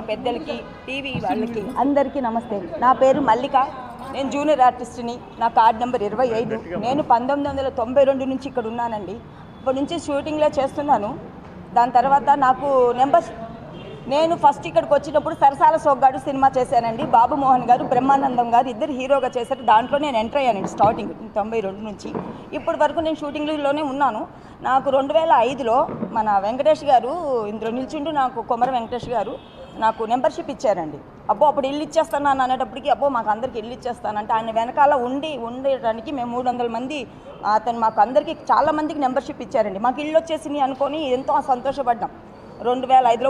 పెద్దలకి టీవీ వాళ్ళకి అందరికీ నమస్తే నా పేరు మల్లిక నేను జూనియర్ ఆర్టిస్ట్ని నా కార్డ్ నెంబర్ ఇరవై ఐదు నేను పంతొమ్మిది వందల తొంభై రెండు నుంచి ఇక్కడ ఉన్నానండి ఇప్పటి నుంచి షూటింగ్లో చేస్తున్నాను దాని తర్వాత నాకు నెంబర్ నేను ఫస్ట్ ఇక్కడికి వచ్చినప్పుడు సరసాల సోగ్గాడు సినిమా చేశానండి బాబు మోహన్ గారు బ్రహ్మానందం గారు ఇద్దరు హీరోగా చేశారు దాంట్లో నేను ఎంటర్ అయ్యానండి స్టార్టింగ్ తొంభై రెండు నుంచి ఇప్పటి వరకు నేను షూటింగ్లోనే ఉన్నాను నాకు రెండు వేల ఐదులో మన వెంకటేష్ గారు ఇందులో నిల్చుంటూ నాకు కొమర వెంకటేష్ గారు నాకు మెంబర్షిప్ ఇచ్చారండి అబ్బో అప్పుడు ఇల్లు ఇచ్చేస్తున్నాను అనేటప్పటికి అబ్బో మాకు అందరికి ఇల్లు ఇచ్చేస్తానంటే ఆయన వెనకాల ఉండి ఉండడానికి మేము మూడు వందల మంది అతను మాకు అందరికీ చాలా మందికి మెంబర్షిప్ ఇచ్చారండి మాకు ఇల్లు వచ్చేసింది అనుకొని ఎంతో సంతోషపడ్డాం రెండు వేల ఐదులో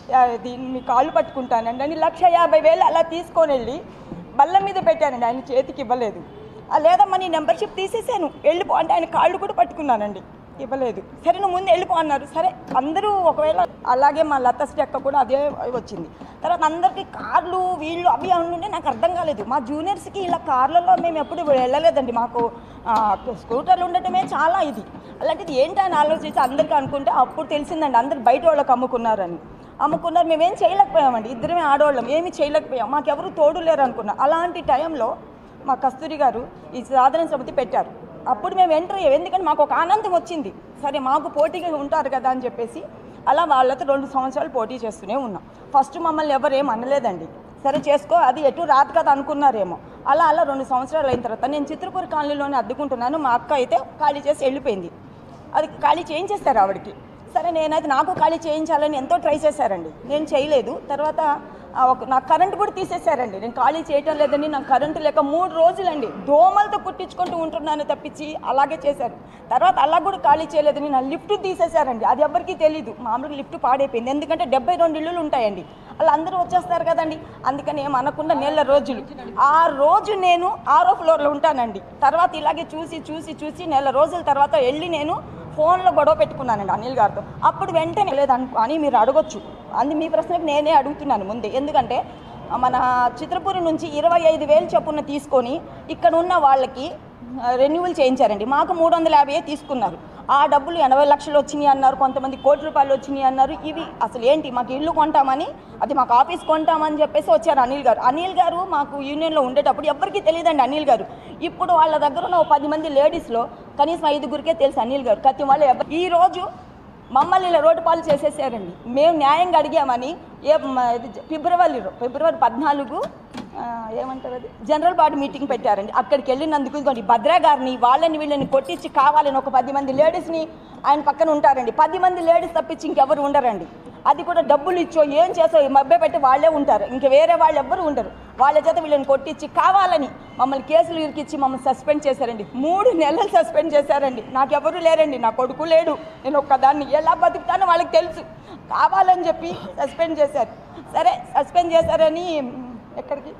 దీన్ని కాళ్ళు పట్టుకుంటానండి అని లక్ష యాభై వేలు అలా తీసుకొని వెళ్ళి బల్ల మీద పెట్టానండి ఆయన చేతికి ఇవ్వలేదు ఆ, లేదమ్మా నీ నెంబర్షిప్ తీసేసాను వెళ్ళిపో అంటే ఆయన కాళ్ళు కూడా పట్టుకున్నానండి ఇవ్వలేదు సరే నువ్వు ముందు వెళ్ళిపో అన్నారు సరే అందరూ ఒకవేళ అలాగే మా లతశ్రీ అక్క కూడా అదే వచ్చింది తర్వాత అందరికీ కార్లు వీళ్ళు అవి ఉంటే నాకు అర్థం కాలేదు మా జూనియర్స్కి ఇలా కార్లలో మేము ఎప్పుడు వెళ్ళలేదండి మాకు ఆ, స్కూటర్లు ఉండటమే చాలా ఇది అలాంటిది ఏంటి అని ఆలోచించి అందరికీ అనుకుంటే అప్పుడు తెలిసిందండి అందరు బయట వాళ్ళకి అమ్ముకున్నారని అమ్ముకున్నారు మేమేం చేయలేకపోయామండి ఇద్దరమే ఆడవాళ్ళం ఏమీ చేయలేకపోయాం మాకెవరు తోడు లేరు అనుకున్నాం అలాంటి టైంలో మా కస్తూరి గారు ఈ సాధన సమితి పెట్టారు అప్పుడు మేము ఎంటర్ అయ్యాం ఎందుకంటే మాకు ఒక ఆనందం వచ్చింది సరే మాకు పోటీగా ఉంటారు కదా అని చెప్పేసి అలా వాళ్ళతో రెండు సంవత్సరాలు పోటీ చేస్తూనే ఉన్నాం ఫస్ట్ మమ్మల్ని ఎవరు ఏం అనలేదండి సరే చేసుకో అది ఎటు రాదు కదా అనుకున్నారేమో అలా అలా రెండు సంవత్సరాలు అయిన తర్వాత నేను చిత్రపూర్ కాలనీలోనే అద్దుకుంటున్నాను మా అక్క అయితే ఖాళీ చేసి వెళ్ళిపోయింది అది ఖాళీ చేయించేస్తారు ఆవిడకి సరే నేనైతే నాకు ఖాళీ చేయించాలని ఎంతో ట్రై చేశారండి నేను చేయలేదు తర్వాత ఆ, ఒక నా కరెంట్ కూడా తీసేశారండి నేను ఖాళీ చేయటం లేదని నాకు కరెంటు లేక మూడు రోజులండి దోమలతో కుట్టించుకుంటూ ఉంటున్నాను తప్పించి అలాగే చేశారు తర్వాత అలా కూడా ఖాళీ చేయలేదని నా లిఫ్ట్ తీసేశారండి అది ఎవరికీ తెలియదు మామూలుగా లిఫ్ట్ పాడైపోయింది ఎందుకంటే డెబ్బై రెండు ఇల్లులు ఉంటాయండి అలా అందరూ వచ్చేస్తారు కదండి అందుకని ఏం అనకుండా నెల రోజులు ఆ రోజు నేను ఆరో ఫ్లోర్లో ఉంటానండి తర్వాత ఇలాగే చూసి చూసి చూసి నెల రోజుల తర్వాత వెళ్ళి నేను ఫోన్లో గొడవ పెట్టుకున్నానండి అనిల్ గారితో అప్పుడు వెంటనే లేదని అని మీరు అడగొచ్చు అంది మీ ప్రశ్నకు నేనే అడుగుతున్నాను ముందే ఎందుకంటే మన చిత్రపూరి నుంచి ఇరవై ఐదు వేలు చొప్పున తీసుకొని ఇక్కడ ఉన్న వాళ్ళకి రెన్యువల్ చేయించారండి మాకు మూడు వందల యాభై తీసుకున్నారు ఆ డబ్బులు ఎనభై లక్షలు వచ్చినాయి అన్నారు కొంతమంది కోటి రూపాయలు వచ్చినాయి అన్నారు ఇవి అసలు ఏంటి మాకు ఇల్లు కొంటామని అది మాకు ఆఫీస్ కొంటామని చెప్పేసి వచ్చారు అనిల్ గారు అనిల్ గారు మాకు యూనియన్లో ఉండేటప్పుడు ఎవరికీ తెలియదండి అనిల్ గారు ఇప్పుడు వాళ్ళ దగ్గర ఉన్న ఓ పది మంది లేడీస్లో కనీసం ఐదుగురికే తెలుసు అనిల్ గారు కత్తి వాళ్ళు ఎవరు ఈ రోజు మమ్మల్ని ఇలా రోడ్డు పాలు చేసేసారండి మేము న్యాయంగా అడిగామని ఏ మ- ఇది ఫిబ్రవరిలో ఫిబ్రవరి పద్నాలుగు ఆ, ఏమంటారు అది జనరల్ బాడీ మీటింగ్ పెట్టారండి అక్కడికి వెళ్ళినందుకు ఇదిగోండి భద్రా గారిని వాళ్ళని వీళ్ళని కొట్టించి కావాలని ఒక పది మంది లేడీస్ని ఆయన పక్కన ఉంటారండి పది మంది లేడీస్ తప్పించి ఇంకెవరు ఉండరండి అది కూడా డబ్బులు ఇచ్చో ఏం చేసో మభ్య పెట్టి వాళ్ళే ఉంటారు ఇంక వేరే వాళ్ళు ఎవ్వరు ఉండరు వాళ్ళ చేత వీళ్ళని కొట్టించి కావాలని మమ్మల్ని కేసులు ఇరికిచ్చి మమ్మల్ని సస్పెండ్ చేశారండి మూడు నెలలు సస్పెండ్ చేశారండి నాకెవరు లేరండి నా కొడుకు లేడు నేను ఒక్కదాన్ని ఎలా బతుకుతానో వాళ్ళకి తెలుసు కావాలని చెప్పి సస్పెండ్ చేశారు సరే సస్పెండ్ చేశారని ఎక్కడికి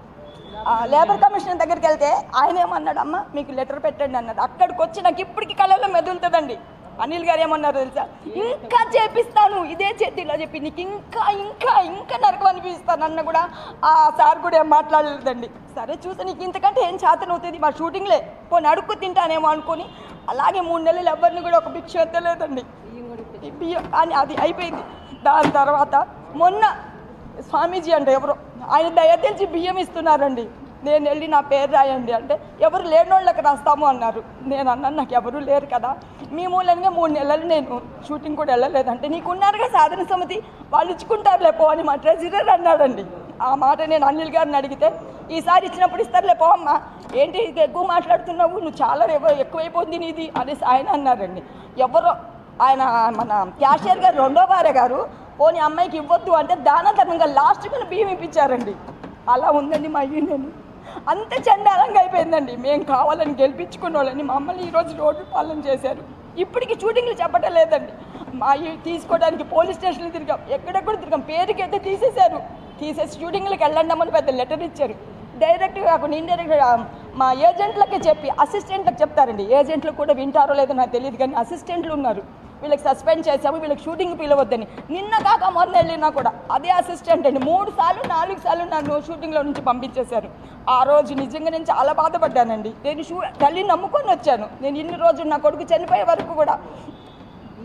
ఆ, లేబర్ కమిషన్ దగ్గరికి వెళ్తే ఆయన ఏమన్నాడు అమ్మ మీకు లెటర్ పెట్టండి అన్నాడు అక్కడికి వచ్చి నాకు ఇప్పటికి కళలో మెదులుతుందండి అనిల్ గారు ఏమన్నారు తెలుసా ఇంకా చేపిస్తాను ఇదే చేతిలో చెప్పి నీకు ఇంకా ఇంకా ఇంకా నరకం అనిపిస్తాను అన్న కూడా ఆ సార్ కూడా ఏం మాట్లాడలేదండి సరే చూసి నీకు ఇంతకంటే ఏం చేతనవుతుంది మా షూటింగ్లే పోనీ అడుక్కు తింటానేమో అనుకొని అలాగే మూడు నెలలు ఎవరిని కూడా ఒక భిక్ష ఎత్తలేదండి ఈ బియ్యం అని అది అయిపోయింది దాని తర్వాత మొన్న స్వామీజీ అంటే ఎవరో ఆయన దయ తెలిసి బియ్యం ఇస్తున్నారండి నేను వెళ్ళి నా పేరు రాయండి అంటే ఎవరు లేనోళ్ళకి రాస్తాము అన్నారు నేను అన్నాను నాకు ఎవరు లేరు కదా మీ మూలంగా మూడు నెలలు నేను షూటింగ్ కూడా వెళ్ళలేదంటే నీకు ఉన్నారుగా సాధన సమితి వాళ్ళు ఇచ్చుకుంటారులే పో అని మా ట్రెజరర్ అన్నాడండి ఆ మాట నేను అనిల్ గారిని అడిగితే ఈసారి ఇచ్చినప్పుడు ఇస్తారులే పో అమ్మా ఏంటి ఇది ఎక్కువ మాట్లాడుతున్నావు నువ్వు చాలా ఎవ- ఎక్కువైపోయింది నీది అనేసి ఆయన అన్నారండి ఎవరో ఆయన మన క్యాషియర్ గారు రెండో భార్య గారు పోనీ అమ్మాయికి ఇవ్వద్దు అంటే దాన ధర్మంగా లాస్ట్కి బియ్యం ఇప్పించారండి అలా ఉందండి మా యూనియన్ అంత చండాలంగా అయిపోయిందండి మేము కావాలని గెలిపించుకున్న వాళ్ళని మమ్మల్ని ఈరోజు రోడ్డు పాలన చేశారు ఇప్పటికి షూటింగ్లు చెప్పడం లేదండి మా ఈ- తీసుకోవడానికి పోలీస్ స్టేషన్లు తిరిగాం ఎక్కడెక్కడ తిరిగాం పేరుకైతే తీసేశారు తీసేసి షూటింగ్లకు వెళ్ళండి పెద్ద లెటర్ ఇచ్చారు డైరెక్ట్గా కాకుండా ఇండైరెక్ట్గా మా ఏజెంట్లకే చెప్పి అసిస్టెంట్లకు చెప్తారండి ఏజెంట్లు కూడా వింటారో లేదో నాకు తెలియదు కానీ అసిస్టెంట్లు ఉన్నారు వీళ్ళకి సస్పెండ్ చేసాము వీళ్ళకి షూటింగ్ పిలవద్దని నిన్న కాక మొన్న వెళ్ళినా కూడా అదే అసిస్టెంట్ అండి మూడు సార్లు నాలుగు సార్లు నన్ను షూటింగ్లో నుంచి పంపించేశారు ఆ రోజు నిజంగా నేను చాలా బాధపడ్డానండి నేను షూ తల్లిని నమ్ముకొని వచ్చాను నేను ఇన్ని రోజులు నా కొడుకు చనిపోయే వరకు కూడా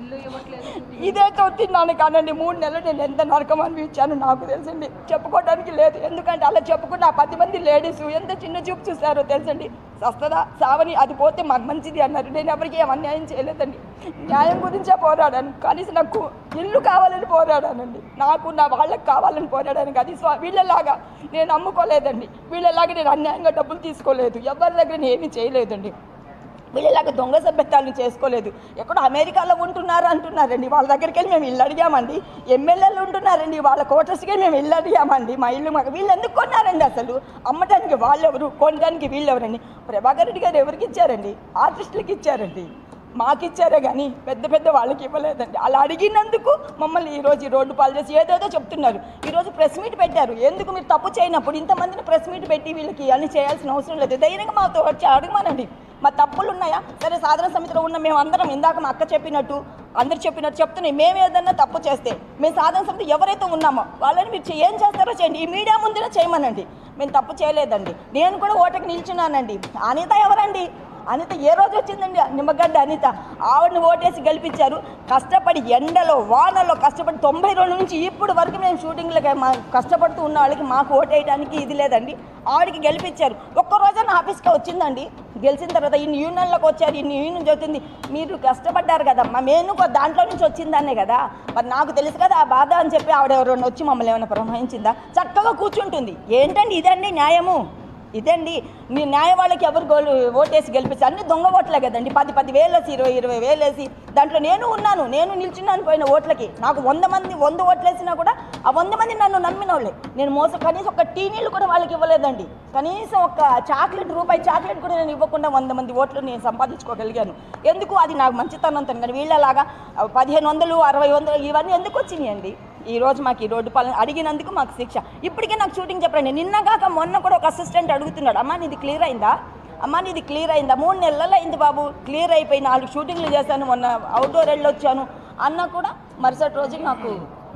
ఇల్లు ఇవ్వట్లేదు ఇదే తొత్తిన్నాను కానండి మూడు నెలలు నేను ఎంత నరకం అనిపించాను నాకు తెలుసండి చెప్పుకోవడానికి లేదు ఎందుకంటే అలా చెప్పుకున్న ఆ పది మంది లేడీస్ ఎంత చిన్న చూపు చూసారో తెలుసండి సస్తదా సావని అది పోతే మాకు మంచిది అన్నారు నేను ఎవరికి ఏం అన్యాయం చేయలేదండి న్యాయం గురించే పోరాడాను కనీసం నాకు ఇల్లు కావాలని పోరాడానండి నాకు నా వాళ్ళకి కావాలని పోరాడాను అది స్వ వీళ్ళలాగా నేను అమ్ముకోలేదండి వీళ్ళలాగా నేను అన్యాయంగా డబ్బులు తీసుకోలేదు ఎవరి దగ్గర నేను ఏమీ చేయలేదండి వీళ్ళలాగా దొంగ సభ్యతాలను చేసుకోలేదు ఎక్కడో అమెరికాలో ఉంటున్నారు అంటున్నారండి వాళ్ళ దగ్గరికి వెళ్ళి మేము ఇల్లు అడిగామండి ఎమ్మెల్యేలు ఉంటున్నారండి వాళ్ళ కోటర్స్కి మేము ఇల్లు అడిగామండి మా ఇల్లు మాకు వీళ్ళు ఎందుకు కొన్నారండి అసలు అమ్మటానికి వాళ్ళెవరు కొనడానికి వీళ్ళెవరండి ప్రభాకర్ రెడ్డి గారు ఎవరికి ఇచ్చారండి ఆర్టిస్టులకి ఇచ్చారండి మాకు ఇచ్చారే కానీ పెద్ద పెద్ద వాళ్ళకి ఇవ్వలేదండి అలా అడిగినందుకు మమ్మల్ని ఈరోజు ఈ రోడ్డు పాలు చేసి ఏదేదో చెప్తున్నారు ఈరోజు ప్రెస్ మీట్ పెట్టారు ఎందుకు మీరు తప్పు చేయనప్పుడు ఇంతమందిని ప్రెస్ మీట్ పెట్టి వీళ్ళకి అన్ని చేయాల్సిన అవసరం లేదు ధైర్యంగా మాతో వచ్చి అడగమానండి మా తప్పులు ఉన్నాయా సరే సాధారణ సమితిలో ఉన్న మేము అందరం ఇందాక మా అక్క చెప్పినట్టు అందరు చెప్పినట్టు చెప్తున్నాయి మేము ఏదన్నా తప్పు చేస్తే మేము సాధారణ సమితి ఎవరైతే ఉన్నామో వాళ్ళని మీరు చే- ఏం చేస్తారో చేయండి ఈ మీడియా ముందునే చేయమనండి మేము తప్పు చేయలేదండి నేను కూడా ఓటకి నిల్చున్నానండి అనిత ఎవరండి అనిత ఏ రోజు వచ్చిందండి నిమ్మగడ్డ అనిత ఆవిడని ఓటేసి గెలిపించారు కష్టపడి ఎండలో వానలో కష్టపడి తొంభై రెండు నుంచి ఇప్పుడు వరకు మేము షూటింగ్లకి మా కష్టపడుతూ ఉన్న వాళ్ళకి మాకు ఓటేయడానికి ఇది లేదండి ఆవిడకి గెలిపించారు ఒక్క రోజున ఆఫీస్కి వచ్చిందండి గెలిచిన తర్వాత ఇన్ని యూనియన్లకు వచ్చారు ఇన్ని యూనియన్ చెబుతుంది మీరు కష్టపడ్డారు కదమ్మా నేను కొ- దాంట్లో నుంచి వచ్చిందాన్నే కదా మరి నాకు తెలుసు కదా ఆ బాధ అని చెప్పి ఆవిడ ఎవరైనా వచ్చి మమ్మల్ని ఏమైనా ప్రవహించిందా చక్కగా కూర్చుంటుంది ఏంటండి ఇదండి న్యాయము ఇదండి మీ న్యాయ వాళ్ళకి ఎవరు గోలు ఓటేసి గెలిపించారు అన్ని దొంగ ఓట్లే కదండి పది పది వేలు వేసి ఇరవై ఇరవై వేలు వేసి దాంట్లో నేను ఉన్నాను నేను నిల్చున్నాను పోయిన ఓట్లకి నాకు వంద మంది వంద ఓట్లు వేసినా కూడా ఆ వంద మంది నన్ను నమ్మిన వాళ్ళే నేను మోసం కనీసం ఒక టీ నీళ్ళు కూడా వాళ్ళకి ఇవ్వలేదండి కనీసం ఒక చాక్లెట్ రూపాయి చాక్లెట్ కూడా నేను ఇవ్వకుండా వంద మంది ఓట్లు నేను సంపాదించుకోగలిగాను ఎందుకు అది నాకు మంచితనంతో కానీ వీళ్ళలాగా పదిహేను వందలు అరవై వందలు ఇవన్నీ ఎందుకు వచ్చినాయండి ఈ రోజు మాకు ఈ రోడ్డు పాలన అడిగినందుకు మాకు శిక్ష ఇప్పటికే నాకు షూటింగ్ చెప్పండి నిన్న కాక మొన్న కూడా ఒక అసిస్టెంట్ అడుగుతున్నాడు అమ్మా నీది క్లియర్ అయిందా అమ్మా నీది క్లియర్ అయిందా మూడు నెలలు అయింది బాబు క్లియర్ అయిపోయి నాలుగు షూటింగ్లు చేశాను మొన్న అవుట్డోర్ వెళ్ళొచ్చాను అన్నా కూడా మరుసటి రోజు నాకు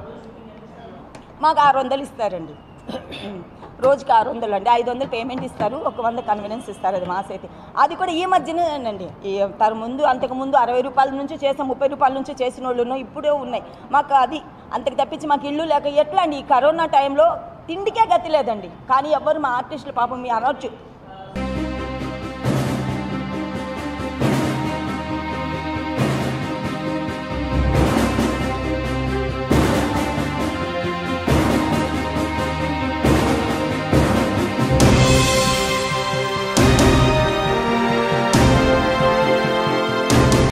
మాకు ఆరు వందలు ఇస్తారండి రోజుకి ఆరు వందలు అండి ఐదు వందలు పేమెంట్ ఇస్తారు ఒక వంద కన్వీనియన్స్ ఇస్తారు అది మాస్ అయితే అది కూడా ఈ మధ్యనేనండి ఈ తర ముందు అంతకు ముందు అరవై రూపాయల నుంచి చేసాం ముప్పై రూపాయల నుంచి చేసిన వాళ్ళు ఉన్నాయి, ఇప్పుడే ఉన్నాయి మాకు అది అంతకు తప్పించి మాకు ఇల్లు లేక ఎట్లా అండి ఈ కరోనా టైంలో తిండికే గతి లేదండి కానీ ఎవ్వరు మా ఆర్టిస్టులు పాపం మీ అనొచ్చు